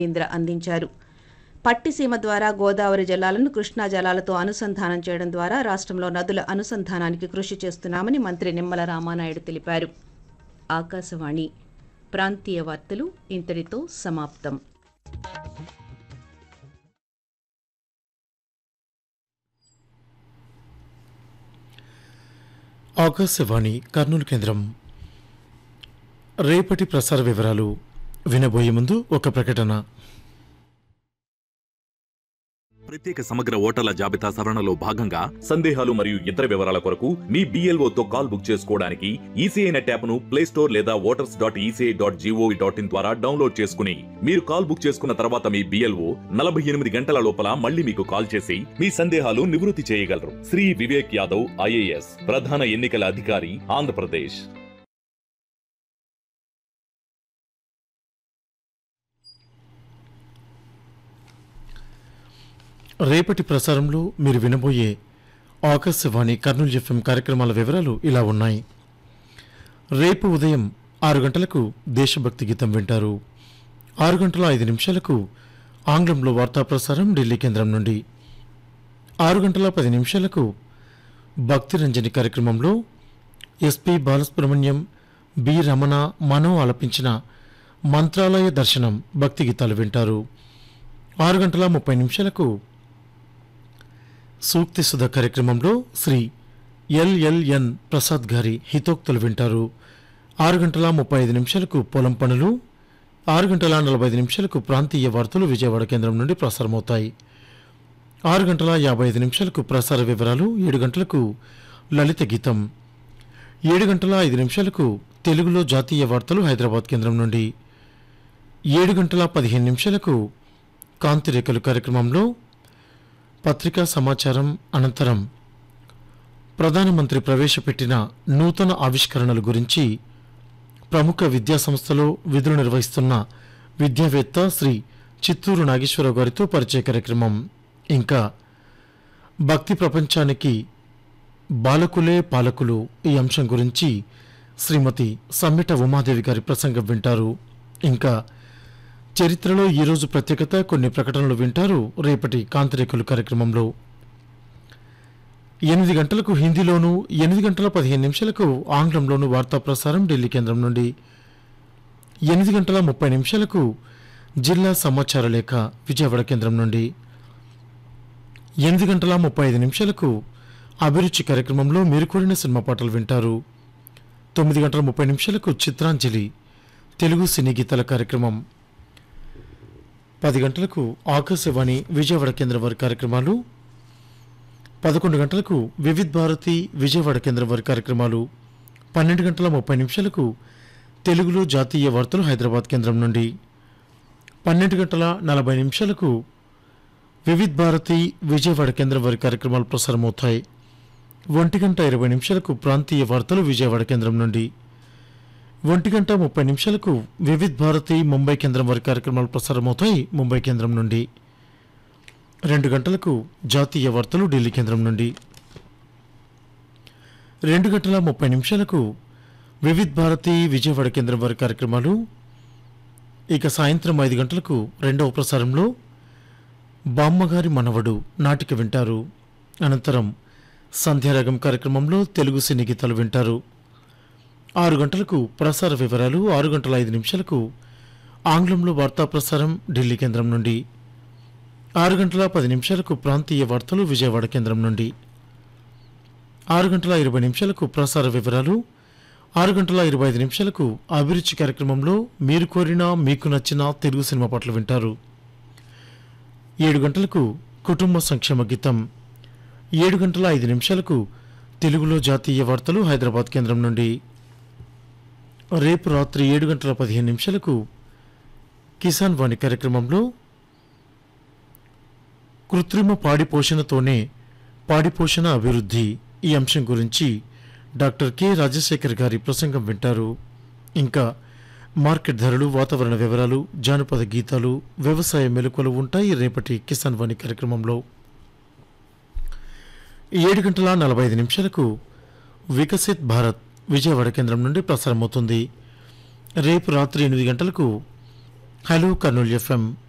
ఇంద్ర అందించారు పట్టిసీమ ద్వారా గోదావరి జలాలను కృష్ణా జలాలతో అనుసంధానం చేయడం ద్వారా రాష్ట్రంలో నదుల అనుసంధానానికి కృషి చేస్తున్నామని మంత్రి నిమ్మల రామానాయుడు తెలిపారు ఆకాశవాణి ప్రాంతీయ వార్తలు ఇంతటితో సమాప్తం ఆకాశవాణి కర్నూలు కేంద్రం రేపటి ప్రసార వివరాలు వినబోయే ముందు ఒక ప్రకటన ప్రత్యేక సమగ్ర ఓటర్ల జాబితా సవరణలో భాగంగా సందేహాలు మరియు ఇతర వివరాల కొరకు మీ BLO తో కాల్ బుక్ చేసుకోవడానికి ఈసీఐ నెట్ యాప్ను ప్లే స్టోర్ లేదా voters dot ECI dot GOV dot in ద్వారా డౌన్లోడ్ చేసుకుని మీరు కాల్ బుక్ చేసుకున్న తర్వాత మీ బిఎల్ఓ నలభై ఎనిమిది గంటల లోపల మళ్ళీ మీకు కాల్ చేసి మీ సందేహాలు నివృత్తి చేయగలరు శ్రీ వివేక్ యాదవ్ ఐఏఎస్ ప్రధాన ఎన్నికల అధికారి ఆంధ్రప్రదేశ్ రేపటి ప్రసారంలో మీరు వినబోయే ఆకాశవాణి కర్నూలు ఎఫ్ఎం కార్యక్రమాల వివరాలు ఇలా ఉన్నాయి రేపు ఉదయం ఆరు గంటలకు దేశభక్తి గీతం వింటారు ఆరు గంటల ఐదు నిమిషాలకు ఆంగ్లంలో వార్తా ప్రసారం ఢిల్లీ కేంద్రం నుండి ఆరు గంటల పది నిమిషాలకు భక్తి రంజని కార్యక్రమంలో ఎస్పి బాలసుబ్రహ్మణ్యం బి రమణ మనో ఆలపించిన మంత్రాలయ దర్శనం భక్తి గీతాలు వింటారు ఆరు గంటల ముప్పై నిమిషాలకు సూక్తి సుధ కార్యక్రమంలో శ్రీ ఎల్ఎల్ఎన్ ప్రసాద్ గారి హితోక్తులు వింటారు ఆరు గంటల ముప్పై ఐదు నిమిషాలకు పొలం పనులు ఆరు గంటల నలభై ఐదు నిమిషాలకు ప్రాంతీయ వార్తలు విజయవాడ కేంద్రం నుండి ప్రసారమవుతాయి ఆరు గంటల యాభై ఐదు నిమిషాలకు ప్రసార వివరాలు ఏడు గంటలకు లలిత గీతం ఏడు గంటల ఐదు నిమిషాలకు తెలుగులో జాతీయ వార్తలు హైదరాబాద్ కేంద్రం నుండి ఏడు గంటల పదిహేను నిమిషాలకు కాంతిరేఖలు కార్యక్రమంలో పత్రికా సమాచారం అనంతరం ప్రధానమంత్రి ప్రవేశపెట్టిన నూతన ఆవిష్కరణల గురించి ప్రముఖ విద్యా సంస్థలో విధులు నిర్వహిస్తున్న విద్యావేత్త శ్రీ చిత్తూరు నాగేశ్వరరావు గారితో పరిచయ కార్యక్రమం ఇంకా భక్తి ప్రపంచానికి బాలకులే పాలకులు ఈ అంశం గురించి శ్రీమతి సమ్మిట ఉమాదేవి గారి ప్రసంగం వింటారు ఇంకా చరిత్రలో ఈరోజు ప్రత్యేకత కొన్ని ప్రకటనలు వింటారు రేపటి కాంతిరేకులు కార్యక్రమంలో ఎనిమిది గంటలకు హిందీలోను ఎనిమిది గంటల పదిహేను నిమిషాలకు ఆంగ్లంలోను వార్తా ప్రసారం ఢిల్లీ కేంద్రం నుండి ఎనిమిది గంటల ముప్పై నిమిషాలకు జిల్లా సమాచార లేఖ విజయవాడ కేంద్రం నుండి ఎనిమిది గంటల ముప్పై ఐదు నిమిషాలకు అభిరుచి కార్యక్రమంలో మీరు కోరిన సినిమా పాటలు వింటారు తొమ్మిది గంటల ముప్పై నిమిషాలకు చిత్రాంజలి తెలుగు సినీ గీతాల కార్యక్రమం పది గంటలకు ఆకాశవాణి విజయవాడ కేంద్రం వారి కార్యక్రమాలు పదకొండు గంటలకు వివిధ్ భారతి విజయవాడ కేంద్రం వారి కార్యక్రమాలు పన్నెండు గంటల ముప్పై నిమిషాలకు తెలుగులో జాతీయ వార్తలు హైదరాబాద్ కేంద్రం నుండి పన్నెండు గంటల నలభై నిమిషాలకు వివిధ్ భారతి విజయవాడ కేంద్రం వారి కార్యక్రమాలు ప్రసారమవుతాయి ఒంటి గంట ఇరవై నిమిషాలకు ప్రాంతీయ వార్తలు విజయవాడ కేంద్రం నుండి ఒంటి గంట ముప్పై నిమిషాలకు వివిధ్ భారతి ముంబై కేంద్రం వారి కార్యక్రమాలు ప్రసారమవుతాయి ముంబై కేంద్రం నుండి రెండు గంటలకు జాతీయ వార్తలు ఢిల్లీ కేంద్రం నుండి రెండు గంటల ముప్పై నిమిషాలకు వివిధ్ భారతి విజయవాడ కేంద్రం వారి కార్యక్రమాలు ఇక సాయంత్రం ఐదు గంటలకు రెండవ ప్రసారంలో బామ్మగారి మనవడు నాటిక వింటారు అనంతరం సంధ్యారాగం కార్యక్రమంలో తెలుగు సినీ గీతాలు వింటారు ఆరు గంటలకు ప్రసార వివరాలు ఆరు గంటల ఐదు నిమిషాలకు ఆంగ్లంలో వార్తా ప్రసారం ఢిల్లీ కేంద్రం నుండి ఆరు గంటల పది నిమిషాలకు ప్రాంతీయ వార్తలు విజయవాడ కేంద్రం నుండి ఆరు గంటల ఇరవై నిమిషాలకు ప్రసార వివరాలు ఆరు గంటల ఇరవై ఐదు నిమిషాలకు అభిరుచి కార్యక్రమంలో మీరు కోరిన మీకు నచ్చిన తెలుగు సినిమా పాటలు వింటారు ఏడు గంటలకు కుటుంబ సంక్షేమ గీతం ఏడు గంటల ఐదు నిమిషాలకు తెలుగులో జాతీయ వార్తలు హైదరాబాద్ కేంద్రం నుండి రేపు రాత్రి ఏడు గంటల పదిహేను నిమిషాలకు కిసాన్ వాణి కార్యక్రమంలో కృత్రిమ పాడి పోషణతోనే పాడి పోషణ అభివృద్ధి ఈ అంశం గురించి డాక్టర్ కె రాజశేఖర్ గారి ప్రసంగం వింటారు ఇంకా మార్కెట్ ధరలు వాతావరణ వివరాలు జానపద గీతాలు వ్యవసాయ మెలకువలు ఉంటాయి రేపటి కిసాన్ వాణి కార్యక్రమంలో ఏడు గంటల నలభై ఐదు నిమిషాలకు వికసిత్ భారత్ విజయవాడ కేంద్రం నుండి ప్రసారమవుతుంది రేపు రాత్రి ఎనిమిది గంటలకు హలో కర్నూలు ఎఫ్ఎం